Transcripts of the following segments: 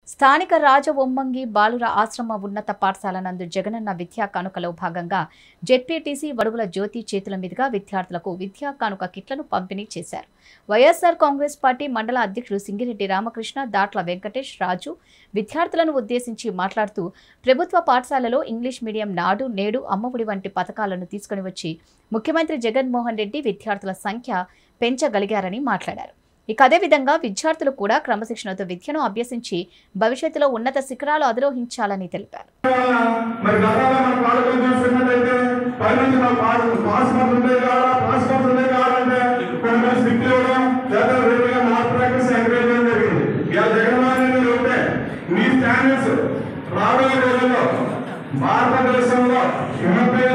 స్థానిక రాజవొమ్మంగి బాలుర ఆశ్రమ ఉన్నత పాఠశాల నందు జగనన్న విద్యా కానుకలో భాగంగా జెడ్పీటీసీ వడుగుల జ్యోతి చేతుల మీదుగా విద్యార్థులకు విద్యా కానుక కిట్లను పంపిణీ చేశారు వైఎస్ఆర్ కాంగ్రెస్ పార్టీ మండల అధ్యక్షుడు సింగిరెడ్డి రామకృష్ణ దాట్ల వెంకటేష్ రాజు విద్యార్థులను ఉద్దేశించి మాట్లాడుతూ ప్రభుత్వ పాఠశాలలో ఇంగ్లీష్ మీడియం నాడు నేడు అమ్మఒడి వంటి పథకాలను తీసుకుని వచ్చి ముఖ్యమంత్రి జగన్మోహన్ రెడ్డి విద్యార్థుల సంఖ్య పెంచగలిగారని మాట్లాడారు ఇక అదేవిధంగా విద్యార్థులు కూడా క్రమశిక్షణతో విద్యను అభ్యసించి భవిష్యత్తులో ఉన్నత శిఖరాలు అధిరోహించాలని తెలిపారు మరి గతంలో మన పాలకులు చూసుకున్నట్టయితే పైనుంచి మా పాస్ పాస్ మార్క్స్ ఉండే కావాలా పాస్ మార్క్స్ ఉండే కావాలంటే కొన్ని స్లిప్ ఇవ్వడం లేదా రేపుగా మార్క్ ప్రాక్టీస్ ఎంకరేజ్ చేయడం జరిగింది ఇలా జగన్మోహన్ రెడ్డి ఉంటే మీ స్టాండర్డ్స్ రాబోయే రోజుల్లో భారతదేశంలో ఉన్నత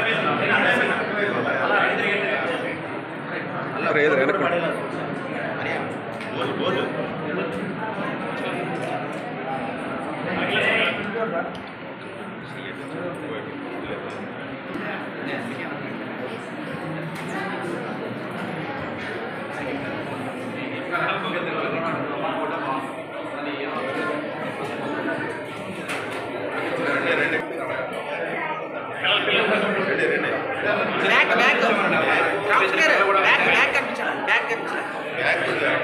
బ్యాక్ బ్యాక్ రామకృష్ణ గారు బ్యాక్ బ్యాక్ కనిపించాలి బ్యాక్ కనిపించాలి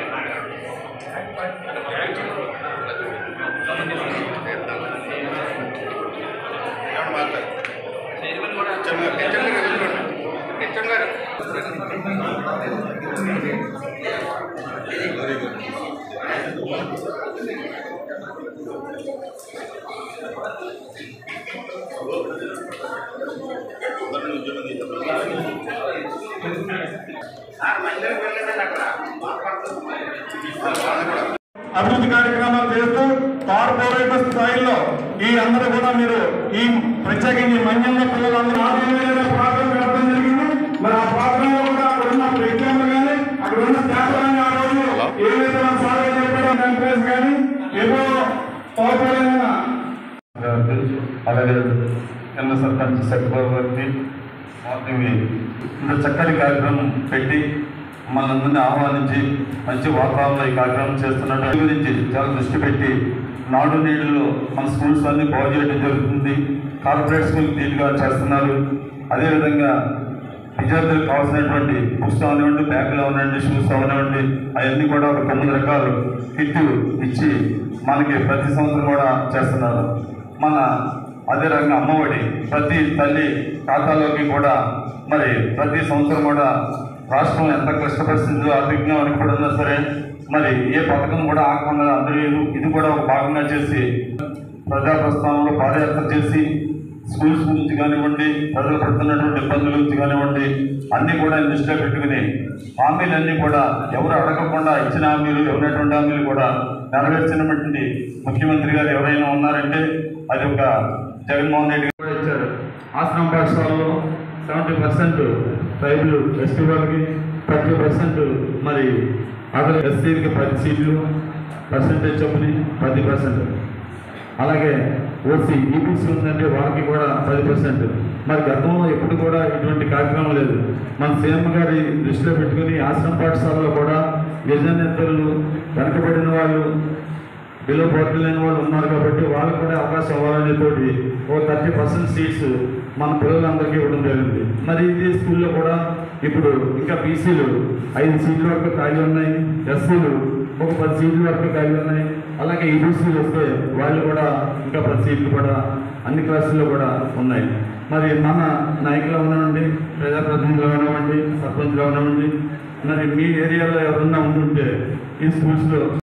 అభివృద్ధి కార్యక్రమాలు చేస్తూ కార్పొరేట్ స్థాయిలో ఈ అందరూ కూడా మీరు ఈ ప్రత్యేకించి మన్యంలో పిల్లలందరూ ఆధునికమైన ప్రాంతం పెట్టడం జరిగింది మరి ఆ ప్రాంతంలో కూడా అక్కడ ఉన్న ఎగ్జామ్లు కానీ అక్కడ ఉన్న స్టాఫ్ కానీ ఆ రోజు ఏదైతే మన సార్ గారు చెప్పారో ఎంప్లాయీస్ కానీ ఏదో తోపడైన అలాగే చిన్న సర్పంచ్ సత్యబాబు గారికి ఇవి ఇంత చక్కటి కార్యక్రమం పెట్టి మనందరినీ ఆహ్వానించి మంచి వాతావరణంలో ఈ కార్యక్రమం చేస్తున్నట్టు దాని గురించి చాలా దృష్టి పెట్టి నాడు నేడులో మన స్కూల్స్ అన్ని బాగు చేయడం జరుగుతుంది కార్పొరేట్ స్కూల్ నీట్గా చేస్తున్నారు అదేవిధంగా విద్యార్థులకు కావాల్సినటువంటి బుక్స్ అవనివ్వండి బ్యాగులు అవనివ్వండి షూస్ అవనివ్వండి అవన్నీ కూడా ఒక తొమ్మిది రకాలు కిట్ ఇచ్చి మనకి ప్రతి సంవత్సరం కూడా చేస్తున్నారు మన అదే రకంగా అమ్మఒడి ప్రతి తల్లి ఖాతాలోకి కూడా మరి ప్రతి సంవత్సరం కూడా రాష్ట్రం ఎంత క్లిష్ట పరిస్థితులు ఆర్థికంగా వెనుకబడినా సరే మరి ఏ పథకం కూడా ఆగకుండా అందరూ ఇది- ఇది కూడా ఒక భాగంగా చేసి ప్రజా ప్రస్థానంలో పాదయాత్ర చేసి స్కూల్స్ గురించి కానివ్వండి ప్రజలు పడుతున్నటువంటి ఇబ్బందుల గురించి కానివ్వండి అన్నీ కూడా దృష్టిలో పెట్టుకుని హామీలన్నీ కూడా ఎవరు అడగకుండా ఇచ్చిన హామీలు ఎవరినటువంటి హామీలు కూడా నెరవేర్చినటువంటి ముఖ్యమంత్రి గారు ఎవరైనా ఉన్నారంటే అది ఒక జగన్మోహన్ రెడ్డి గారు కూడా ఇచ్చారు ఆశ్రమ పాఠశాలలో సెవెంటీ పర్సెంట్ ట్రైబుల్ ఎస్టీ వాళ్ళకి థర్టీ పర్సెంట్ మరి అదర్ ఎస్సీలకి పది సీట్లు పర్సెంటేజ్ చొప్పుని పది పర్సెంట్ అలాగే ఓసీ ఈబీసీ ఉందంటే వాళ్ళకి కూడా పది పర్సెంట్ మరి గతంలో ఎప్పుడు కూడా ఇటువంటి కార్యక్రమం లేదు మన సీఎం గారి దృష్టిలో పెట్టుకుని ఆశ్రమ పాఠశాలలో కూడా యజనేతలు వెనకబడిన వాళ్ళు బిలో పోటీ లేని వాళ్ళు ఉన్నారు కాబట్టి వాళ్ళకు కూడా అవకాశం ఇవ్వాలనే తోటి ఓ థర్టీ పర్సెంట్ సీట్స్ మన పిల్లలందరికీ ఇవ్వడం జరిగింది మరి ఇది స్కూల్లో కూడా ఇప్పుడు ఇంకా బీసీలు ఐదు సీట్ల వరకు ఖాళీ ఉన్నాయి ఎస్సీలు ఒక పది సీట్ల వరకు ఖాళీ ఉన్నాయి అలాగే ఈబీసీలు వస్తే వాళ్ళు కూడా ఇంకా పది సీట్లు కూడా అన్ని క్లాసుల్లో కూడా ఉన్నాయి మరి మన నాయకులు అవనివ్వండి ప్రజాప్రతినిధులు అవనివ్వండి సర్పంచ్లు అవనివ్వండి మరి మీ ఏరియాలో ఎవరన్నా ఉంటుంటే ఈ స్కూల్స్లో